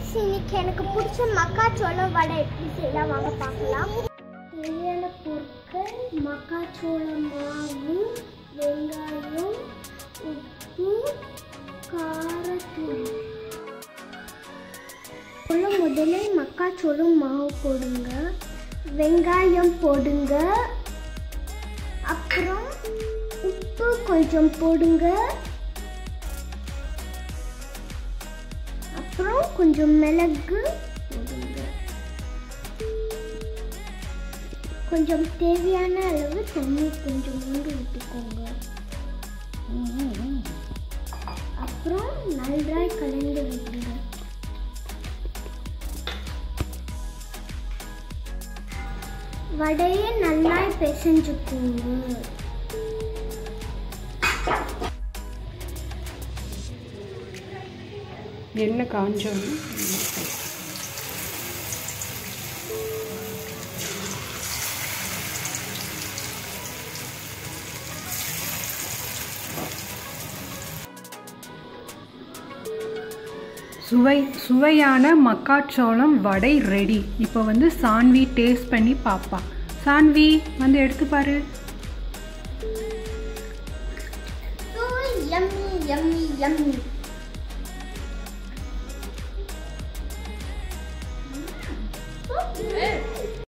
Friends இன்னைக்கு எனக்கு பிடிச்ச மக்காச்சோளம் வடை எப்படி செய்யலாம் வாங்க பார்க்கலாம் தேவையான பொருட்கள் மக்காச்சோளம் மாவு வெங்காயம் உப்பு காரத்தூள் சொல்ல முதல்ல மக்காச்சோளம் மாவு போடுங்க வெங்காயம் போடுங்க அப்புறம் உப்பு கொஞ்சம் போடுங்க அப்புறம் கொஞ்சம் மிளகு போடுங்க கொஞ்சம் தேவையான அளவு தண்ணி கொஞ்சம் மூண்டு விட்டுக்கோங்க அப்புறம் நன்றாய் கலந்து விடுங்க வடையை நல்லா பிசைஞ்சுக்கோங்க எண்ணெய் காஞ்சோன்னு சுவை சுவையான மக்காச்சோளம் வடை ரெடி இப்போ வந்து சான்வி டேஸ்ட் பண்ணி பார்ப்பா சான்வி வந்து எடுத்து பாரு So yummy, yummy, yummy.